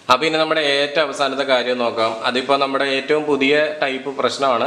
അപ്പോൾ ഇനി നമ്മുടെ ഏറ്റവും അവസാനത്തെ കാര്യം നോക്കാം അതിപ്പോൾ നമ്മുടെ ഏറ്റവും പുതിയ ടൈപ്പ് പ്രശ്നമാണ്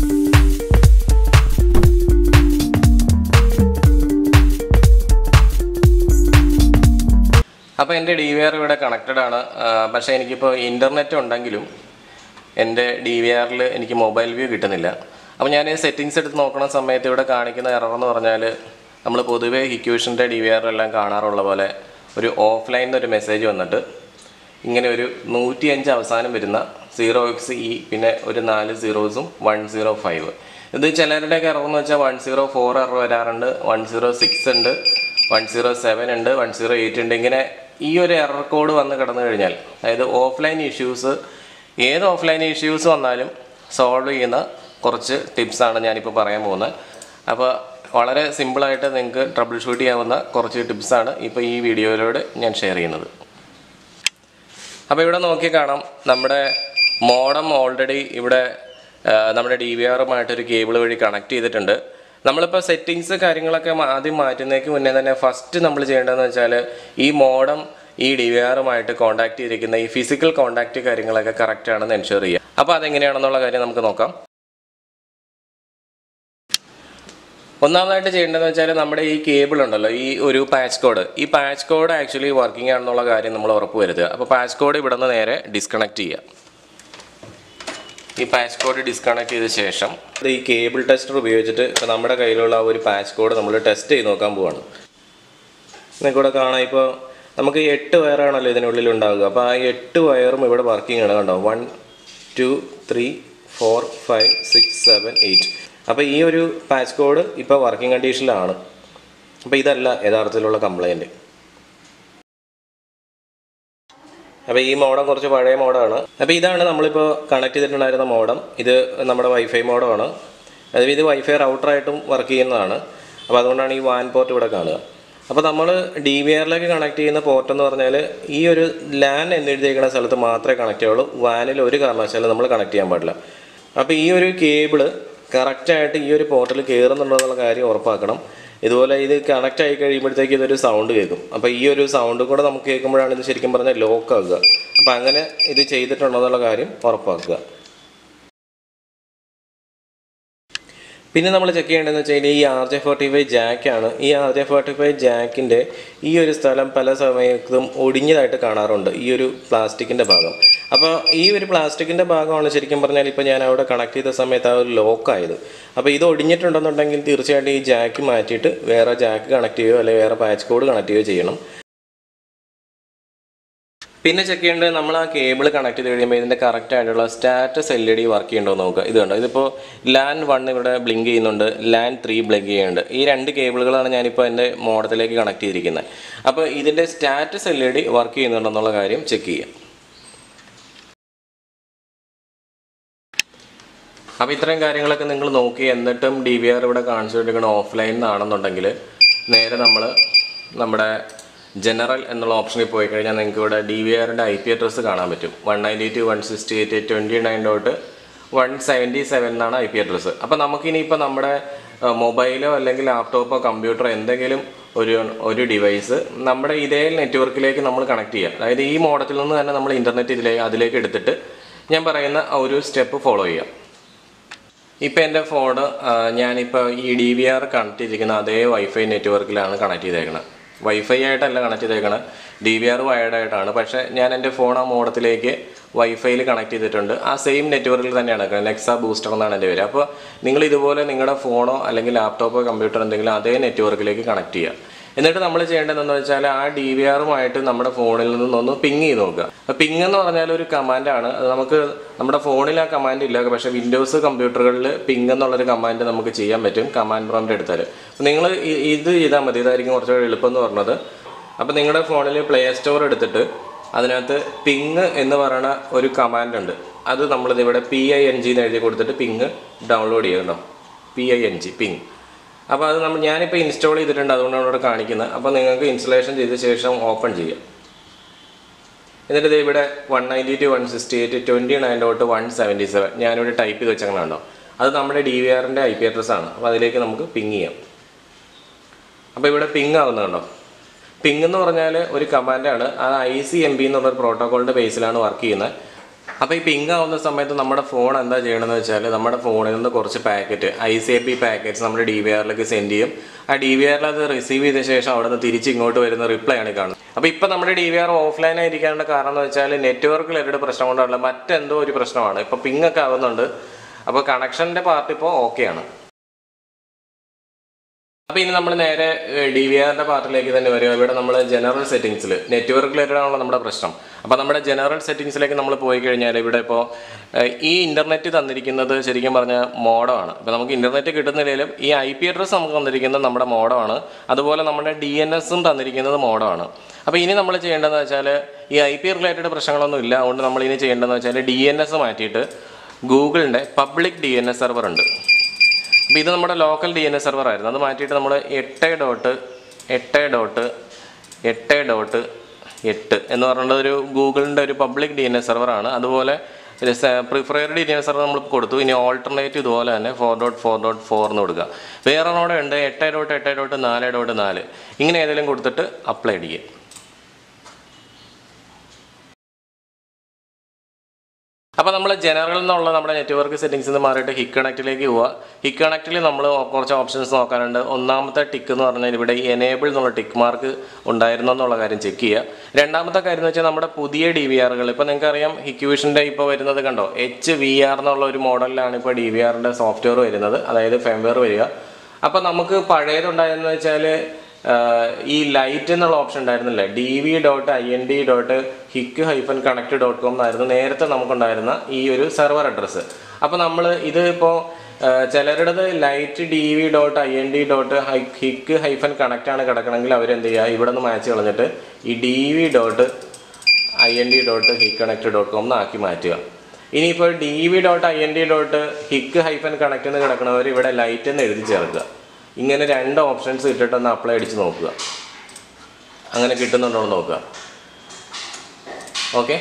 അപ്പോൾ എൻ്റെ ഡി വി ആർ ഇവിടെ കണക്റ്റഡ് ആണ് ആ, പക്ഷേ എനിക്കിപ്പോൾ ഇൻ്റർനെറ്റ് ഉണ്ടെങ്കിലും എൻ്റെ ഡി വി ആറിൽ എനിക്ക് മൊബൈൽ വ്യൂ കിട്ടുന്നില്ല അപ്പോൾ ഞാൻ സെറ്റിങ്സ് എടുത്ത് നോക്കുന്ന സമയത്ത് ഇവിടെ കാണിക്കുന്ന എറർ എന്ന് പറഞ്ഞാൽ നമ്മൾ പൊതുവേ ഹിക്യൂഷൻ്റെ ഡി വി ആറിലെല്ലാം കാണാറുള്ള പോലെ ഒരു ഓഫ്ലൈനിൽ നിന്ന് ഒരു മെസ്സേജ് വന്നിട്ട് ഇങ്ങനെ ഒരു നൂറ്റിയഞ്ച് അവസാനം വരുന്ന സീറോ എക്സ് ഇ പിന്നെ ഒരു നാല് സീറോസും വൺ സീറോ ഫൈവ് ഇത് ചിലരുടെയൊക്കെ എറർ എന്ന് വെച്ചാൽ വൺ സീറോ ഫോർ എറർ വരാറുണ്ട് വൺ സീറോ സിക്സ് ഉണ്ട് വൺ സീറോ സെവൻ ഉണ്ട് വൺ സീറോ എയ്റ്റ് ഉണ്ട് ഇങ്ങനെ ഈ ഒരു എറർ കോഡ് വന്ന് കിടന്നു കഴിഞ്ഞാൽ അതായത് ഓഫ്ലൈൻ ഇഷ്യൂസ് ഏത് ഓഫ്ലൈൻ ഇഷ്യൂസ് വന്നാലും സോൾവ് ചെയ്യുന്ന കുറച്ച് ടിപ്സാണ് ഞാനിപ്പോൾ പറയാൻ പോകുന്നത് അപ്പോൾ വളരെ സിമ്പിളായിട്ട് നിങ്ങൾക്ക് ട്രബിൾ ഷൂട്ട് ചെയ്യാവുന്ന കുറച്ച് ടിപ്സാണ് ഇപ്പോൾ ഈ വീഡിയോയിലൂടെ ഞാൻ ഷെയർ ചെയ്യുന്നത് അപ്പോൾ ഇവിടെ നോക്കി കാണാം നമ്മുടെ മോഡം ഓൾറെഡി ഇവിടെ ആ, നമ്മുടെ ഡി വി ആറുമായിട്ടൊരു കേബിൾ വഴി കണക്ട് ചെയ്തിട്ടുണ്ട് നമ്മളിപ്പോൾ സെറ്റിങ്സ് കാര്യങ്ങളൊക്കെ മാ- ആദ്യം മാറ്റുന്നതിന് മുന്നേ തന്നെ ഫസ്റ്റ് നമ്മൾ ചെയ്യേണ്ടതെന്ന് വെച്ചാൽ ഈ മോഡം ഈ ഡി വി ആറുമായിട്ട് കോൺടാക്ട് ചെയ്തിരിക്കുന്ന ഈ ഫിസിക്കൽ കോൺടാക്റ്റ് കാര്യങ്ങളൊക്കെ കറക്റ്റ് ആണെന്ന് എൻഷുർ ചെയ്യുക അപ്പോൾ അതെങ്ങനെയാണെന്നുള്ള കാര്യം നമുക്ക് നോക്കാം ഒന്നാമതായിട്ട് ചെയ്യേണ്ടതെന്ന് വെച്ചാൽ നമ്മുടെ ഈ കേബിൾ ഉണ്ടല്ലോ ഈ ഒരു പാച്ച് കോഡ് ഈ പാച്ച് കോഡ് ആക്ച്വലി വർക്കിംഗ് ആണെന്നുള്ള കാര്യം നമ്മൾ ഉറപ്പ് വരുത്തുക അപ്പോൾ പാച്ച് കോഡ് ഇവിടെ നിന്ന് നേരെ ഡിസ്കണക്ട് ചെയ്യുക ഈ പാച്ച് കോഡ് ഡിസ്കണക്ട് ചെയ്ത ശേഷം ഇത് ഈ കേബിൾ ടെസ്റ്റർ ഉപയോഗിച്ചിട്ട് ഇപ്പോൾ നമ്മുടെ കയ്യിലുള്ള ആ ഒരു പാച്ച് കോഡ് നമ്മൾ ടെസ്റ്റ് ചെയ്ത് നോക്കാൻ പോവാണ് നിങ്ങൾക്ക് ഇവിടെ കാണാം ഇപ്പോൾ നമുക്ക് ഈ എട്ട് വയറാണല്ലോ ഇതിനുള്ളിൽ ഉണ്ടാവുക അപ്പോൾ ആ എട്ട് വയറും ഇവിടെ വർക്കിംഗ് ആണ് കണ്ടോ one two three four five six seven eight അപ്പോൾ ഈ ഒരു പാച്ച് കോഡ് ഇപ്പോൾ വർക്കിംഗ് കണ്ടീഷനിലാണ് അപ്പോൾ ഇതല്ല യഥാർത്ഥത്തിലുള്ള കംപ്ലൈൻറ്റ് അപ്പോൾ ഈ മോഡം കുറച്ച് പഴയ മോഡാണ് അപ്പോൾ ഇതാണ് നമ്മളിപ്പോൾ കണക്ട് ചെയ്തിട്ടുണ്ടായിരുന്ന മോഡം ഇത് നമ്മുടെ വൈഫൈ മോഡമാണ് അതായത് ഇത് വൈഫൈ റൗട്ടറായിട്ടും വർക്ക് ചെയ്യുന്നതാണ് അപ്പോൾ അതുകൊണ്ടാണ് ഈ വാൻ പോർട്ട് ഇവിടെ കാണുക അപ്പോൾ നമ്മൾ ഡി വി ആറിലേക്ക് കണക്ട് ചെയ്യുന്ന പോർട്ട് എന്ന് പറഞ്ഞാൽ ഈ ഒരു ലാൻ എന്നെഴുതിയിരിക്കുന്ന സ്ഥലത്ത് മാത്രമേ കണക്ട് ചെയ്യുള്ളൂ വാനിൽ ഒരു കാരണവശാലും നമ്മൾ കണക്ട് ചെയ്യാൻ പാടില്ല അപ്പോൾ ഈ ഒരു കേബിള് കറക്റ്റായിട്ട് ഈ ഒരു പോർട്ടിൽ കയറുന്നുണ്ടോ എന്നുള്ള കാര്യം ഉറപ്പാക്കണം ഇതുപോലെ ഇത് കണക്റ്റ് ആയി കഴിയുമ്പോഴത്തേക്ക് ഇതൊരു സൗണ്ട് കേൾക്കും അപ്പോൾ ഈ ഒരു സൗണ്ട് കൂടെ നമുക്ക് കേൾക്കുമ്പോഴാണ് ഇത് ശരിക്കും പറഞ്ഞാൽ ലോക്ക് ആകുക അപ്പോൾ അങ്ങനെ ഇത് ചെയ്തിട്ടുണ്ടോ എന്നുള്ള കാര്യം ഉറപ്പാക്കുക പിന്നെ നമ്മൾ ചെക്ക് ചെയ്യേണ്ടതെന്ന് വെച്ച് കഴിഞ്ഞാൽ ഈ ആർ ജെ ഫോർട്ടി ഫൈവ് ജാക്കാണ് ഈ ആർ ജെ ഫോർട്ടി ഫൈവ് ജാക്കിൻ്റെ ഈ ഒരു സ്ഥലം പല സമയത്തും ഒടിഞ്ഞതായിട്ട് കാണാറുണ്ട് ഈ ഒരു പ്ലാസ്റ്റിക്കിൻ്റെ ഭാഗം അപ്പോൾ ഈ ഒരു പ്ലാസ്റ്റിക്കിൻ്റെ ഭാഗമാണ് ശരിക്കും പറഞ്ഞാൽ ഇപ്പോൾ ഞാൻ അവിടെ കണക്ട് ചെയ്ത സമയത്ത് ആ ഒരു ലോക്കായത് അപ്പോൾ ഇത് ഒടിഞ്ഞിട്ടുണ്ടെന്നുണ്ടെങ്കിൽ തീർച്ചയായിട്ടും ഈ ജാക്ക് മാറ്റിയിട്ട് വേറെ ജാക്ക് കണക്ട് ചെയ്യുകയോ അല്ലെങ്കിൽ വേറെ പാച്ച് കോഡ് കണക്ട് ചെയ്യുകയോ ചെയ്യണം പിന്നെ ചെക്ക് ചെയ്യേണ്ടത് നമ്മൾ ആ കേബിൾ കണക്ട് ചെയ്ത് കഴിയുമ്പോൾ ഇതിൻ്റെ കറക്റ്റ് ആയിട്ടുള്ള status L E D work ചെയ്യണ്ടോ എന്ന് നോക്കുക ഇത് കണ്ടോ ഇതിപ്പോൾ ലാൻ വൺ ഇവിടെ ബ്ലിങ്ക് ചെയ്യുന്നുണ്ട് ലാൻ ത്രീ ബ്ലിങ്ക് ചെയ്യുന്നുണ്ട് ഈ രണ്ട് കേബിളുകളാണ് ഞാനിപ്പോൾ എൻ്റെ മോഡത്തിലേക്ക് കണക്ട് ചെയ്തിരിക്കുന്നത് അപ്പോൾ ഇതിൻ്റെ status L E D work ചെയ്യുന്നുണ്ടോ എന്നുള്ള കാര്യം ചെക്ക് ചെയ്യുക അപ്പോൾ ഇത്രയും കാര്യങ്ങളൊക്കെ നിങ്ങൾ നോക്കി എന്നിട്ടും ഡി വി ആർ ഇവിടെ കാണിച്ചുകൊണ്ടിരിക്കുന്ന ഓഫ്ലൈൻ ആണെന്നുണ്ടെങ്കിൽ നേരെ നമ്മൾ നമ്മുടെ ജനറൽ എന്നുള്ള ഓപ്ഷനിൽ പോയി കഴിഞ്ഞാൽ നിങ്ങൾക്ക് ഇവിടെ ഡി വി ആറിൻ്റെ ഐ പി അഡ്രസ്സ് കാണാൻ പറ്റും one ninety two one sixty eight twenty nine dot one seventy seven എന്നാണ് ഐ പി അഡ്രസ്സ് അപ്പോൾ നമുക്കിനിയിപ്പോൾ നമ്മുടെ മൊബൈലോ അല്ലെങ്കിൽ ലാപ്ടോപ്പോ കമ്പ്യൂട്ടറോ എന്തെങ്കിലും ഒരു ഒരു ഡിവൈസ് നമ്മുടെ ഇതേ നെറ്റ്വർക്കിലേക്ക് നമ്മൾ കണക്ട് ചെയ്യുക അതായത് ഈ മോഡത്തിൽ നിന്ന് തന്നെ നമ്മൾ ഇൻ്റർനെറ്റ് ഇതിലേക്ക് അതിലേക്ക് എടുത്തിട്ട് ഞാൻ പറയുന്ന ആ ഒരു സ്റ്റെപ്പ് ഫോളോ ചെയ്യുക ഇപ്പം എൻ്റെ ഫോൺ ഞാനിപ്പോൾ ഈ ഡി വി ആർ കണക്ട് ചെയ്തിരിക്കുന്ന അതേ വൈഫൈ നെറ്റ്വർക്കിലാണ് കണക്ട് ചെയ്തേക്കുന്നത് വൈഫൈ ആയിട്ടല്ല കണക്ട് ചെയ്തേക്കണത് ഡി വി ആർ വയർഡ് ആയിട്ടാണ് പക്ഷേ ഞാൻ എൻ്റെ ഫോൺ ആ മോഡത്തിലേക്ക് വൈഫൈയിൽ കണക്ട് ചെയ്തിട്ടുണ്ട് ആ സെയിം നെറ്റ്വർക്കിൽ തന്നെയാണ് കിടക്കുന്നത് നെക്സ ബൂസ്റ്റർ എന്നാണ് എൻ്റെ പേര് അപ്പോൾ നിങ്ങൾ ഇതുപോലെ നിങ്ങളുടെ ഫോണോ അല്ലെങ്കിൽ ലാപ്ടോപ്പോ കമ്പ്യൂട്ടർ എന്തെങ്കിലും അതേ നെറ്റ്വർക്കിലേക്ക് കണക്ട് ചെയ്യുക എന്നിട്ട് നമ്മൾ ചെയ്യേണ്ടതെന്ന് വെച്ചാൽ ആ ഡി വി ആറുമായിട്ട് നമ്മുടെ ഫോണിൽ നിന്നൊന്ന് പിങ് ചെയ്ത് നോക്കുക പിങ് എന്ന് പറഞ്ഞാൽ ഒരു കമാൻഡാണ് അത് നമുക്ക് നമ്മുടെ ഫോണിൽ ആ കമാൻഡ് ഇല്ല പക്ഷേ വിൻഡോസ് കമ്പ്യൂട്ടറുകളിൽ പിങ് എന്നുള്ളൊരു കമാൻഡ് നമുക്ക് ചെയ്യാൻ പറ്റും കമാൻഡ് പ്രോംപ്റ്റ് എടുത്താൽ അപ്പോൾ നിങ്ങൾ ഇത് ചെയ്താൽ മതി ഇതായിരിക്കും കുറച്ചുകൂടി എളുപ്പം എന്ന് പറഞ്ഞത് അപ്പോൾ നിങ്ങളുടെ ഫോണിൽ പ്ലേ സ്റ്റോർ എടുത്തിട്ട് അതിനകത്ത് പിങ് എന്ന് പറയുന്ന ഒരു കമാൻഡ് ഉണ്ട് അത് നമ്മളിത് ഇവിടെ പി ഐ എൻ ജി എന്ന് എഴുതി കൊടുത്തിട്ട് പിങ് ഡൗൺലോഡ് ചെയ്യുന്നുണ്ടോ P I N G ping അപ്പോൾ അത് നമ്മൾ ഞാനിപ്പോൾ ഇൻസ്റ്റാൾ ചെയ്തിട്ടുണ്ട് അതുകൊണ്ടാണ് ഇവിടെ കാണിക്കുന്നത് അപ്പോൾ നിങ്ങൾക്ക് ഇൻസ്റ്റലേഷൻ ചെയ്ത ശേഷം ഓപ്പൺ ചെയ്യാം എന്നിട്ട് ഇത് ഇവിടെ one ninety two one sixty eight twenty nine dot one seventy seven ഞാനിവിടെ ടൈപ്പ് ചെയ്ത് വെച്ചങ്ങനെയുണ്ടോ അത് നമ്മുടെ ഡി വി ആറിൻ്റെ ഐ പി അഡ്രസ് ആണ് അപ്പോൾ അതിലേക്ക് നമുക്ക് പിങ് ചെയ്യാം അപ്പോൾ ഇവിടെ പിങ് ആവുന്നുണ്ടോ പിങ് എന്ന് പറഞ്ഞാൽ ഒരു കമാൻഡാണ് അത് ഐ സി എം ബി എന്നുള്ള ഒരു പ്രോട്ടോക്കോളിൻ്റെ ബേസിലാണ് വർക്ക് ചെയ്യുന്നത് അപ്പോൾ ഈ പിങ് ആവുന്ന സമയത്ത് നമ്മുടെ ഫോൺ എന്താ ചെയ്യണമെന്ന് വെച്ചാൽ നമ്മുടെ ഫോണിൽ നിന്ന് കുറച്ച് packet I C A P packets നമ്മുടെ ഡി വി ആറിലേക്ക് സെൻഡ് ചെയ്യും ആ ഡി വി ആറിൽ അത് റിസീവ് ചെയ്ത ശേഷം അവിടെ നിന്ന് തിരിച്ച് ഇങ്ങോട്ട് വരുന്ന റിപ്ലൈ ആണ് ഈ കാണുന്നത് അപ്പോൾ ഇപ്പോൾ നമ്മുടെ ഡി വി ആർ ഓഫ്ലൈൻ ആയിരിക്കാനുള്ള കാരണം എന്ന് വെച്ചാൽ നെറ്റ്വർക്കിൽ ഒരു പ്രശ്നം കൊണ്ടുള്ള മറ്റെന്തോ ഒരു പ്രശ്നമാണ് ഇപ്പോൾ പിങ് ഒക്കെ ആവുന്നുണ്ട് അപ്പോൾ കണക്ഷൻ്റെ പാർട്ട് ഇപ്പോൾ ഓക്കെയാണ് അപ്പോൾ ഇനി നമ്മൾ നേരെ ഡി വി ആറിൻ്റെ പാർട്ടിലേക്ക് തന്നെ വരിക ഇവിടെ നമ്മൾ ജനറൽ സെറ്റിങ്സിൽ നെറ്റ്വർക്ക് റിലേറ്റഡാണല്ലോ നമ്മുടെ പ്രശ്നം അപ്പോൾ നമ്മുടെ ജനറൽ സെറ്റിങ്സിലേക്ക് നമ്മൾ പോയി കഴിഞ്ഞാൽ ഇവിടെ ഇപ്പോൾ ഈ ഇൻ്റർനെറ്റ് തന്നിരിക്കുന്നത് ശരിക്കും പറഞ്ഞാൽ മോഡമാണ് ഇപ്പോൾ നമുക്ക് ഇൻ്റർനെറ്റ് കിട്ടുന്നില്ലെങ്കിലും ഈ ഐ പി അഡ്രസ്സ് നമുക്ക് തന്നിരിക്കുന്നത് നമ്മുടെ മോഡമാണ് അതുപോലെ നമ്മുടെ ഡി എൻ എസും തന്നിരിക്കുന്നത് മോഡമാണ് അപ്പോൾ ഇനി നമ്മൾ ചെയ്യേണ്ടതെന്ന് വെച്ചാൽ ഈ ഐ പി റിലേറ്റഡ് പ്രശ്നങ്ങളൊന്നും ഇല്ല അതുകൊണ്ട് നമ്മൾ ഇനി ചെയ്യേണ്ടതെന്ന് വെച്ചാൽ ഡി എൻ എസ് മാറ്റിയിട്ട് ഗൂഗിളിൻ്റെ public D N S server ഉണ്ട് അപ്പോൾ ഇത് നമ്മുടെ local D N S server ആയിരുന്നു അത് മാറ്റിയിട്ട് നമ്മൾ എട്ട് ഡോട്ട് എട്ട് ഡോട്ട് എട്ട് ഡോട്ട് എട്ട് എന്ന് പറഞ്ഞിട്ട് ഒരു ഗൂഗിളിൻ്റെ ഒരു പബ്ലിക് ഡി എൻ എസ് സെർവറാണ് അതുപോലെ preferred D N S server നമ്മൾ കൊടുത്തു ഇനി ഓൾട്ടർനേറ്റ് ഇതുപോലെ തന്നെ four dot four dot four എന്ന് കൊടുക്കുക വേറെ നോടെ ഉണ്ട് എട്ട് ഡോട്ട് എട്ട് ഡോട്ട് നാല് ഡോട്ട് നാല് ഇങ്ങനെ ഏതെങ്കിലും കൊടുത്തിട്ട് അപ്ലൈ ചെയ്യുക അപ്പോൾ നമ്മൾ ജനറൽ എന്നുള്ള നമ്മുടെ നെറ്റ്വർക്ക് സെറ്റിംഗ്സിൽ നിന്ന് മാറിയിട്ട് ഹിക്ക് കണക്റ്റിലേക്ക് പോവുക ഹിക്ക് കണക്റ്റിൽ നമ്മൾ കുറച്ച് ഓപ്ഷൻസ് നോക്കാനുണ്ട് ഒന്നാമത്തെ ടിക്ക് എന്ന് പറഞ്ഞാൽ ഇവിടെ ഈ എനേബിൾ എന്നുള്ള ടിക്ക് മാർക്ക് ഉണ്ടായിരുന്നോ എന്നുള്ള കാര്യം ചെക്ക് ചെയ്യുക രണ്ടാമത്തെ കാര്യം എന്ന് വെച്ചാൽ നമ്മുടെ പുതിയ ഡി വി ആറുകൾ ഇപ്പോൾ നിങ്ങൾക്കറിയാം ഹിക്യൂഷൻ്റെ ഇപ്പോൾ വരുന്നത് കണ്ടോ എച്ച് വി ആർ എന്നുള്ള ഒരു മോഡലിലാണ് ഇപ്പോൾ ഡി വി ആറിൻ്റെ സോഫ്റ്റ്വെയർ വരുന്നത് അതായത് ഫെംവെയർ വരിക അപ്പോൾ നമുക്ക് പഴയതുണ്ടായെന്ന് വെച്ചാൽ ആഹ് ഈ ലൈറ്റ് എന്നുള്ള ഓപ്ഷൻ ഉണ്ടായിരുന്നില്ല D V dot I N D dot hik hyphen connect dot com എന്നായിരുന്നു നേരത്തെ നമുക്കുണ്ടായിരുന്ന ഈ ഒരു സെർവർ അഡ്രസ്സ് അപ്പോൾ നമ്മൾ ഇത് ഇപ്പോൾ ചിലരുടേത് light D V dot I N D dot hik hyphen connect ആണ് കിടക്കണമെങ്കിൽ അവരെന്ത് ചെയ്യുക ഇവിടെ നിന്ന് മാച്ച് കളഞ്ഞിട്ട് ഈ D V dot I N D dot hik connect dot com എന്നാക്കി മാറ്റുക ഇനിയിപ്പോൾ D V dot I N D dot hik hyphen connect എന്ന് കിടക്കണവർ ഇവിടെ ലൈറ്റ് എന്ന് എഴുതി ചേർക്കുക ഇങ്ങനെ രണ്ട് ഓപ്ഷൻസ് ഇട്ടിട്ടൊന്ന് അപ്ലൈ അടിച്ച് നോക്കുക അങ്ങനെ കിട്ടുന്നുണ്ടോ എന്ന് നോക്കുക ഓക്കെ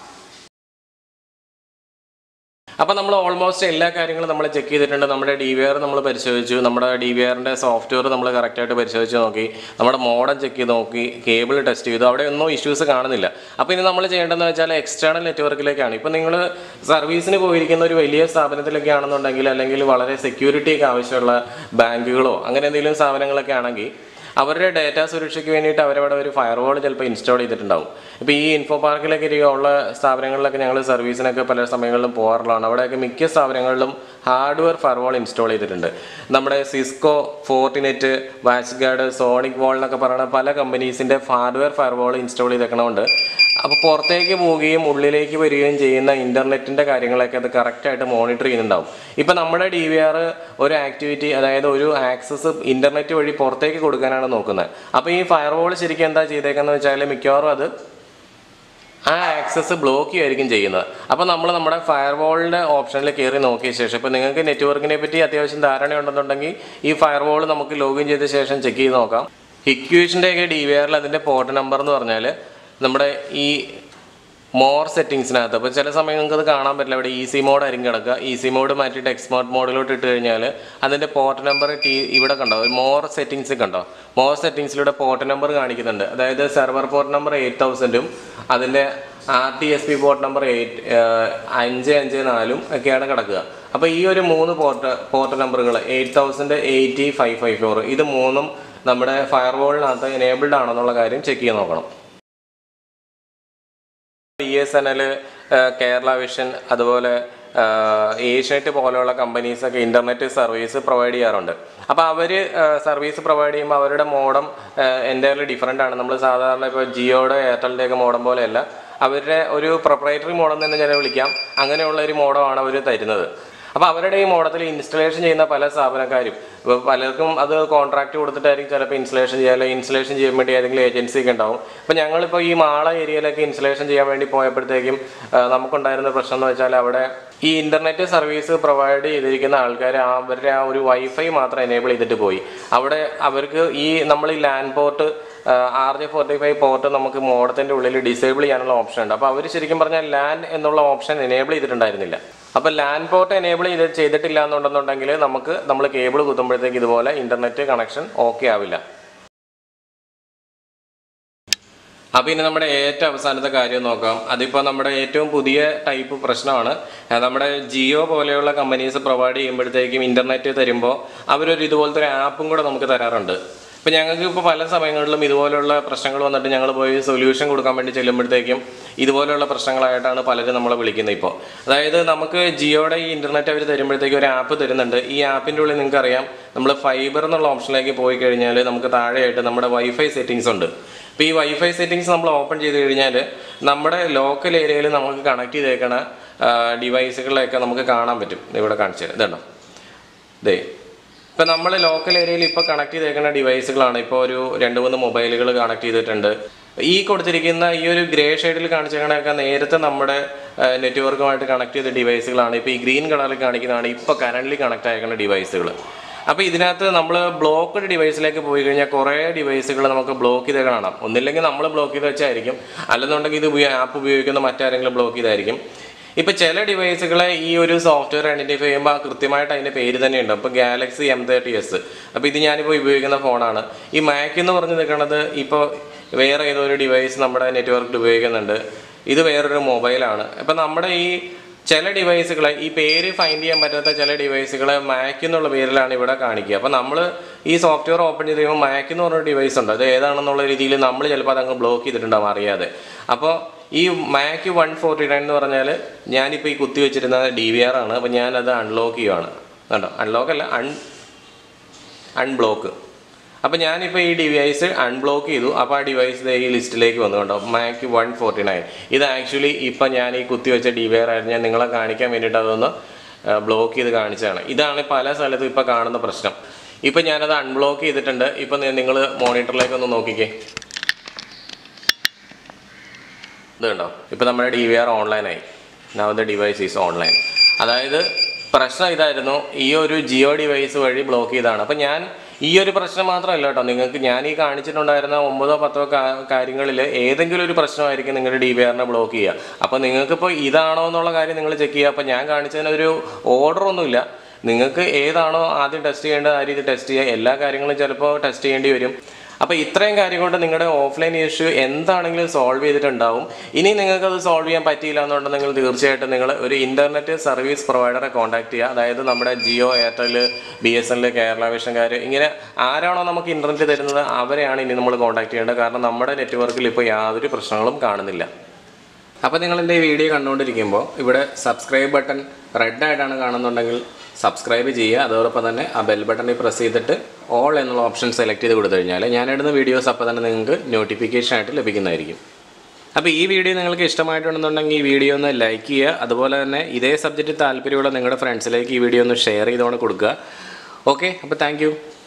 അപ്പോൾ നമ്മൾ ഓൾമോസ്റ്റ് എല്ലാ കാര്യങ്ങളും നമ്മൾ ചെക്ക് ചെയ്തിട്ടുണ്ട് നമ്മുടെ ഡി വി ആർ നമ്മൾ പരിശോധിച്ചു നമ്മുടെ ഡി വി ആറിൻ്റെ സോഫ്റ്റ്വെയർ നമ്മൾ കറക്റ്റായിട്ട് പരിശോധിച്ച് നോക്കി നമ്മുടെ മോഡം ചെക്ക് ചെയ്ത് നോക്കി കേബിൾ ടെസ്റ്റ് ചെയ്തു അവിടെ ഒന്നും ഇഷ്യൂസ് കാണുന്നില്ല അപ്പോൾ ഇനി നമ്മൾ ചെയ്യേണ്ടതെന്ന് വെച്ചാൽ എക്സ്റ്റേണൽ നെറ്റ്വർക്കിലേക്കാണ് ഇപ്പോൾ നിങ്ങൾ സർവീസിന് പോയിരിക്കുന്ന ഒരു വലിയ സ്ഥാപനത്തിലൊക്കെ ആണെന്നുണ്ടെങ്കിൽ അല്ലെങ്കിൽ വളരെ സെക്യൂരിറ്റിയൊക്കെ ആവശ്യമുള്ള ബാങ്കുകളോ അങ്ങനെ എന്തെങ്കിലും സ്ഥാപനങ്ങളൊക്കെ ആണെങ്കിൽ അവരുടെ ഡാറ്റ സുരക്ഷയ്ക്ക് വേണ്ടിയിട്ട് അവരവിടെ ഒരു ഫയർവാൾ ചിലപ്പോൾ ഇൻസ്റ്റാൾ ചെയ്തിട്ടുണ്ടാവും ഇപ്പോൾ ഈ ഇൻഫോ പാർക്കിലൊക്കെ ഇരിക്കുക ഉള്ള സ്ഥാപനങ്ങളിലൊക്കെ ഞങ്ങൾ സർവീസിനൊക്കെ പല സമയങ്ങളിലും പോകാറുള്ളതാണ് അവിടെയൊക്കെ മിക്ക സ്ഥാപനങ്ങളിലും ഹാർഡ്വെയർ ഫയർവാൾ ഇൻസ്റ്റാൾ ചെയ്തിട്ടുണ്ട് നമ്മുടെ Cisco Fortinet WatchGuard SonicWall എന്നൊക്കെ പറയുന്ന പല കമ്പനീസിൻ്റെ ഹാർഡ്വെയർ ഫയർവാൾ ഇൻസ്റ്റാൾ ചെയ്തേക്കണമുണ്ട് അപ്പോൾ പുറത്തേക്ക് പോവുകയും ഉള്ളിലേക്ക് വരികയും ചെയ്യുന്ന ഇൻ്റർനെറ്റിൻ്റെ കാര്യങ്ങളൊക്കെ അത് കറക്റ്റായിട്ട് മോണിറ്റർ ചെയ്യുന്നുണ്ടാവും ഇപ്പം നമ്മുടെ ഡി വി ആർ ഒരു ആക്ടിവിറ്റി അതായത് ഒരു ആക്സസ് ഇൻ്റർനെറ്റ് വഴി പുറത്തേക്ക് കൊടുക്കാനാണ് നോക്കുന്നത് അപ്പോൾ ഈ ഫയർവാൾ ശരിക്കും എന്താ ചെയ്തേക്കുന്നത് വെച്ചാൽ മിക്കവാറും അത് ആ ആക്സസ് ബ്ലോക്ക് ചെയ്യുമായിരിക്കും ചെയ്യുന്നത് അപ്പോൾ നമ്മൾ നമ്മുടെ ഫയർവാളിൻ്റെ ഓപ്ഷനിൽ കയറി നോക്കിയ ശേഷം ഇപ്പോൾ നിങ്ങൾക്ക് നെറ്റ്വർക്കിനെ പറ്റി അത്യാവശ്യം ധാരണയുണ്ടെന്നുണ്ടെങ്കിൽ ഈ ഫയർവാൾ നമുക്ക് ലോഗിൻ ചെയ്ത ശേഷം ചെക്ക് ചെയ്ത് നോക്കാം ഹിക്യൂഷൻ്റെയൊക്കെ ഡി വി ആറിൽ അതിൻ്റെ പോർട്ട് നമ്പർ എന്ന് പറഞ്ഞാൽ നമ്മുടെ ഈ മോർ സെറ്റിങ്സിനകത്ത് അപ്പോൾ ചില സമയം നിങ്ങൾക്ക് അത് കാണാൻ പറ്റില്ല ഇവിടെ ഈസി മോഡ് ആയിരിക്കും കിടക്കുക ഈസി മോഡ് മാറ്റിയിട്ട് എക്സ്മാർട്ട് മോഡിലോട്ട് ഇട്ട് കഴിഞ്ഞാൽ അതിൻ്റെ പോർട്ട് നമ്പർ ടി ഇവിടെ കണ്ടോ ഒരു മോർ സെറ്റിങ്സ് കണ്ടോ മോർ സെറ്റിങ്സിലൂടെ പോർട്ട് നമ്പർ കാണിക്കുന്നുണ്ട് അതായത് സെർവർ പോർട്ട് നമ്പർ എയ്റ്റ് തൗസൻഡും അതിൻ്റെ R T S P port number eight അഞ്ച് അഞ്ച് നാലും ഒക്കെയാണ് കിടക്കുക അപ്പോൾ ഈ ഒരു മൂന്ന് പോർട്ട് പോർട്ട് നമ്പറുകൾ eight thousand eighty five five four ഇത് മൂന്നും നമ്മുടെ ഫയർവാളിനകത്ത് എനേബിൾഡ് ആണോ എന്നുള്ള കാര്യം ചെക്ക് ചെയ്ത് നോക്കണം B S N L Kerala Vision അതുപോലെ ഏഷ്യനെറ്റ് പോലെയുള്ള കമ്പനീസൊക്കെ ഇൻ്റർനെറ്റ് സർവീസ് പ്രൊവൈഡ് ചെയ്യാറുണ്ട് അപ്പോൾ അവർ സർവീസ് പ്രൊവൈഡ് ചെയ്യുമ്പോൾ അവരുടെ മോഡം എൻ്റയർലി ഡിഫറെൻ്റ് ആണ് നമ്മൾ സാധാരണ ഇപ്പോൾ ജിയോയുടെ എയർടെലിൻ്റെ ഒക്കെ മോഡം പോലെയല്ല അവരുടെ ഒരു പ്രൊപ്പറേറ്ററി മോഡം തന്നെ ഞാൻ വിളിക്കാം അങ്ങനെയുള്ള ഒരു മോഡമാണ് അവർ തരുന്നത് അപ്പോൾ അവരുടെ ഈ മോഡത്തിൽ ഇൻസ്റ്റലേഷൻ ചെയ്യുന്ന പല സ്ഥാപനക്കാരും ഇപ്പോൾ പലർക്കും അത് കോൺട്രാക്ട് കൊടുത്തിട്ടായിരിക്കും ചിലപ്പോൾ ഇൻസ്റ്റലേഷൻ ചെയ്യുക അല്ലെങ്കിൽ ഇൻസ്റ്റലേഷൻ ചെയ്യാൻ വേണ്ടി ഏതെങ്കിലും ഏജൻസി ഒക്കെ ഉണ്ടാവും ഇപ്പോൾ ഞങ്ങളിപ്പോൾ ഈ മാള ഏരിയയിലൊക്കെ ഇൻസ്റ്റലേഷൻ ചെയ്യാൻ വേണ്ടി പോയപ്പോഴത്തേക്കും ആ, നമുക്കുണ്ടായിരുന്ന പ്രശ്നം എന്ന് വെച്ചാൽ അവിടെ ഈ ഇന്റർനെറ്റ് സർവീസ് പ്രൊവൈഡ് ചെയ്തിരിക്കുന്ന ആൾക്കാർ അവരുടെ ആ ഒരു വൈഫൈ മാത്രം എനേബിൾ ചെയ്തിട്ട് പോയി അവിടെ അവർക്ക് ഈ നമ്മൾ ഈ land port R J forty five port നമുക്ക് മോഡത്തിൻ്റെ ഉള്ളിൽ ഡിസേബിൾ ചെയ്യാനുള്ള ഓപ്ഷൻ ഉണ്ട് അപ്പോൾ അവർ ശരിക്കും പറഞ്ഞാൽ ലാൻഡ് എന്നുള്ള ഓപ്ഷൻ എനേബിൾ ചെയ്തിട്ടുണ്ടായിരുന്നില്ല അപ്പോൾ ലാൻഡ് പോർട്ട് എനേബിൾ ചെയ്ത് ചെയ്തിട്ടില്ല എന്നുണ്ടെന്നുണ്ടെങ്കിൽ നമുക്ക് നമ്മൾ കേബിൾ കുത്തുമ്പോഴത്തേക്ക് ഇതുപോലെ ഇന്റർനെറ്റ് കണക്ഷൻ ഓക്കെ ആവില്ല അപ്പോൾ ഇനി നമ്മുടെ ഏറ്റവും അവസാനത്തെ കാര്യം നോക്കാം അതിപ്പോൾ നമ്മുടെ ഏറ്റവും പുതിയ ടൈപ്പ് പ്രശ്നമാണ് ആ, നമ്മുടെ ജിയോ പോലെയുള്ള കമ്പനീസ് പ്രൊവൈഡ് ചെയ്യുമ്പോഴത്തേക്കും ഇൻ്റർനെറ്റ് തരുമ്പോൾ അവരൊരു ഇതുപോലത്തെ ഒരു ആപ്പും കൂടെ നമുക്ക് തരാറുണ്ട് ഇപ്പം ഞങ്ങൾക്ക് ഇപ്പോൾ പല സമയങ്ങളിലും ഇതുപോലുള്ള പ്രശ്നങ്ങൾ വന്നിട്ട് ഞങ്ങൾ പോയി സൊല്യൂഷൻ കൊടുക്കാൻ വേണ്ടി ചെല്ലുമ്പോഴത്തേക്കും ഇതുപോലെയുള്ള പ്രശ്നങ്ങളായിട്ടാണ് പലരും നമ്മളെ വിളിക്കുന്നത് ഇപ്പോൾ അതായത് നമുക്ക് ജിയോയുടെ ഈ ഇൻ്റർനെറ്റ് അവർ തരുമ്പോഴത്തേക്കും ഒരു ആപ്പ് തരുന്നുണ്ട് ഈ ആപ്പിൻ്റെ ഉള്ളിൽ നിങ്ങൾക്ക് അറിയാം നമ്മൾ ഫൈബർ എന്നുള്ള ഓപ്ഷനിലേക്ക് പോയി കഴിഞ്ഞാൽ നമുക്ക് താഴെയായിട്ട് നമ്മുടെ വൈഫൈ സെറ്റിങ്സ് ഉണ്ട് അപ്പോൾ ഈ വൈഫൈ സെറ്റിങ്സ് നമ്മൾ ഓപ്പൺ ചെയ്ത് കഴിഞ്ഞാൽ നമ്മുടെ ലോക്കൽ ഏരിയയിൽ നമുക്ക് കണക്ട് ചെയ്തേക്കണ ഡിവൈസുകളെയൊക്കെ നമുക്ക് കാണാൻ പറ്റും ഇവിടെ കാണിച്ചു തരാം ഇതുണ്ടോ ദേ ഇപ്പം നമ്മൾ ലോക്കൽ ഏരിയയിൽ ഇപ്പോൾ കണക്ട് ചെയ്തേക്കുന്ന ഡിവൈസുകളാണ് ഇപ്പോൾ ഒരു രണ്ട് മൂന്ന് മൊബൈലുകൾ കണക്ട് ചെയ്തിട്ടുണ്ട് ഈ കൊടുത്തിരിക്കുന്ന ഈ ഒരു ഗ്രേ ഷെയ്ഡിൽ കാണിച്ചേക്കണൊക്കെ നേരത്തെ നമ്മുടെ നെറ്റ്വർക്കുമായിട്ട് കണക്ട് ചെയ്ത ഡിവൈസുകളാണ് ഇപ്പോൾ ഈ ഗ്രീൻ കളറിൽ കാണിക്കുന്നതാണ് ഇപ്പോൾ കറൻ്റ് കണക്ട് ആയിരിക്കുന്ന ഡിവൈസുകൾ അപ്പോൾ ഇതിനകത്ത് നമ്മൾ ബ്ലോക്ക്ഡ് ഡിവൈസിലേക്ക് പോയി കഴിഞ്ഞാൽ കുറേ ഡിവൈസുകൾ നമുക്ക് ബ്ലോക്ക് ചെയ്ത് കാണാം ഒന്നില്ലെങ്കിൽ നമ്മൾ ബ്ലോക്ക് ചെയ്ത് വെച്ചായിരിക്കും അല്ലെന്നുണ്ടെങ്കിൽ ഇത് ആപ്പ് ഉപയോഗിക്കുന്ന മറ്റാരെങ്കിലും ബ്ലോക്ക് ചെയ്തായിരിക്കും ഇപ്പൊ ചില ഡിവൈസുകളെ ഈ ഒരു സോഫ്റ്റ്വെയർ ഐഡന്റിഫൈ ചെയ്യുമ്പോൾ കൃത്യമായിട്ട് അതിന്റെ പേര് തന്നെയുണ്ട് ഇപ്പൊ ഗാലക്സി എം തേർട്ടി എസ് അപ്പൊ ഇത് ഞാനിപ്പോൾ ഉപയോഗിക്കുന്ന ഫോണാണ് ഈ മാക്ക് എന്ന് പറഞ്ഞു നിൽക്കുന്നത് ഇപ്പോൾ വേറെ ഏതോ ഒരു ഡിവൈസ് നമ്മുടെ നെറ്റ്വർക്കിൽ ഉപയോഗിക്കുന്നുണ്ട് ഇത് വേറൊരു മൊബൈലാണ് അപ്പം നമ്മുടെ ഈ ചില ഡിവൈസുകളെ ഈ പേര് ഫൈൻഡ് ചെയ്യാൻ പറ്റാത്ത ചില ഡിവൈസുകളെ മാക്ക് എന്നുള്ള പേരിലാണ് ഇവിടെ കാണിക്കുക അപ്പം നമ്മൾ ഈ സോഫ്റ്റ്വെയർ ഓപ്പൺ ചെയ്ത് കഴിയുമ്പോൾ മാക്ക് എന്ന് പറഞ്ഞ ഡിവൈസ് ഉണ്ട് അത് ഏതാണെന്നുള്ള രീതിയിൽ നമ്മൾ ചിലപ്പോൾ അതങ്ങ് ബ്ലോക്ക് ചെയ്തിട്ടുണ്ടാവും അറിയാതെ അപ്പോൾ ഈ മാക്ക് വൺ ഫോർട്ടി നയൻ എന്ന് പറഞ്ഞാൽ ഞാനിപ്പോൾ ഈ കുത്തി വെച്ചിരുന്ന ഡി വി ആർ ആണ് അപ്പോൾ ഞാനത് അൺലോക്ക് ചെയ്യുവാണ് കണ്ടോ അൺലോക്ക് അല്ല അൺ അൺബ്ലോക്ക് അപ്പോൾ ഞാനിപ്പോൾ ഈ ഡിവൈസ് അൺബ്ലോക്ക് ചെയ്തു അപ്പോൾ ആ ഡിവൈസ് ഈ ലിസ്റ്റിലേക്ക് വന്നു കണ്ടോ മാക്ക് വൺ ഫോർട്ടി നയൻ ഇത് ആക്ച്വലി ഇപ്പം ഞാൻ ഈ കുത്തി വെച്ച ഡി വി ആർ ആയിരുന്നു ഞാൻ നിങ്ങളെ കാണിക്കാൻ വേണ്ടിയിട്ട് അതൊന്ന് ബ്ലോക്ക് ചെയ്ത് കാണിച്ചതാണ് ഇതാണ് പല സ്ഥലത്തും ഇപ്പോൾ കാണുന്ന പ്രശ്നം ഇപ്പം ഞാനത് അൺബ്ലോക്ക് ചെയ്തിട്ടുണ്ട് ഇപ്പം നിങ്ങൾ മോണിറ്ററിലേക്ക് ഒന്ന് നോക്കിക്കേ ഇത് കണ്ടോ ഇപ്പം നമ്മുടെ ഡി വി ആർ ഓൺലൈനായി now the device is online അതായത് പ്രശ്നം ഇതായിരുന്നു ഈ ഒരു ജിയോ ഡിവൈസ് വഴി ബ്ലോക്ക് ചെയ്താണ് അപ്പം ഞാൻ ഈ ഒരു പ്രശ്നം മാത്രമല്ല കേട്ടോ നിങ്ങൾക്ക് ഞാൻ ഈ കാണിച്ചിട്ടുണ്ടായിരുന്ന ഒമ്പതോ പത്തോ കാര്യങ്ങളിൽ ഏതെങ്കിലും ഒരു പ്രശ്നമായിരിക്കും നിങ്ങളുടെ ഡി വി ആറിനെ ബ്ലോക്ക് ചെയ്യുക അപ്പോൾ നിങ്ങൾക്കിപ്പോൾ ഇതാണോ എന്നുള്ള കാര്യം നിങ്ങൾ ചെക്ക് ചെയ്യുക അപ്പോൾ ഞാൻ കാണിച്ചതിനൊരു ഓർഡർ ഒന്നുമില്ല നിങ്ങൾക്ക് ഏതാണോ ആദ്യം ടെസ്റ്റ് ചെയ്യേണ്ടത് ആ രീതി ടെസ്റ്റ് ചെയ്യുക എല്ലാ കാര്യങ്ങളും ചിലപ്പോൾ ടെസ്റ്റ് ചെയ്യേണ്ടി വരും അപ്പോൾ ഇത്രയും കാര്യം കൊണ്ട് നിങ്ങളുടെ ഓഫ്ലൈൻ ഇഷ്യൂ എന്താണെങ്കിലും സോൾവ് ചെയ്തിട്ടുണ്ടാവും ഇനി നിങ്ങൾക്ക് അത് സോൾവ് ചെയ്യാൻ പറ്റിയില്ല എന്നുണ്ടെങ്കിൽ തീർച്ചയായിട്ടും നിങ്ങൾ ഒരു ഇന്റർനെറ്റ് സർവീസ് പ്രൊവൈഡറെ കോൺടാക്ട് ചെയ്യുക അതായത് നമ്മുടെ Jio Airtel B S N L Kerala വിഷൻകാർ ഇങ്ങനെ ആരാണോ നമുക്ക് ഇന്റർനെറ്റ് തരുന്നത് അവരെയാണ് ഇനി നമ്മൾ കോൺടാക്ട് ചെയ്യേണ്ടത് കാരണം നമ്മുടെ നെറ്റ്വർക്കിൽ ഇപ്പോൾ യാതൊരു പ്രശ്നങ്ങളും കാണുന്നില്ല അപ്പോൾ നിങ്ങൾ എൻ്റെ ഈ വീഡിയോ കണ്ടുകൊണ്ടിരിക്കുമ്പോൾ ഇവിടെ സബ്സ്ക്രൈബ് ബട്ടൺ റെഡ് ആയിട്ടാണ് കാണുന്നുണ്ടെങ്കിൽ സബ്സ്ക്രൈബ് ചെയ്യുക അതോടൊപ്പം തന്നെ ആ ബെൽ ബട്ടണിൽ പ്രസ് ചെയ്തിട്ട് ഓൾ എന്നുള്ള ഓപ്ഷൻ സെലക്ട് ചെയ്ത് കൊടുത്തു കഴിഞ്ഞാൽ ഞാനിടുന്ന വീഡിയോസ് അപ്പോൾ തന്നെ നിങ്ങൾക്ക് നോട്ടിഫിക്കേഷൻ ആയിട്ട് ലഭിക്കുന്നതായിരിക്കും അപ്പോൾ ഈ വീഡിയോ നിങ്ങൾക്ക് ഇഷ്ടമായിട്ടുണ്ടെന്നുണ്ടെങ്കിൽ ഈ വീഡിയോ ഒന്ന് ലൈക്ക് ചെയ്യുക അതുപോലെ തന്നെ ഇതേ സബ്ജക്റ്റ് താല്പര്യമുള്ള നിങ്ങളുടെ ഫ്രണ്ട്സിലേക്ക് ഈ വീഡിയോ ഒന്ന് ഷെയർ ചെയ്തുകൊണ്ട് കൊടുക്കുക ഓക്കെ അപ്പോൾ താങ്ക്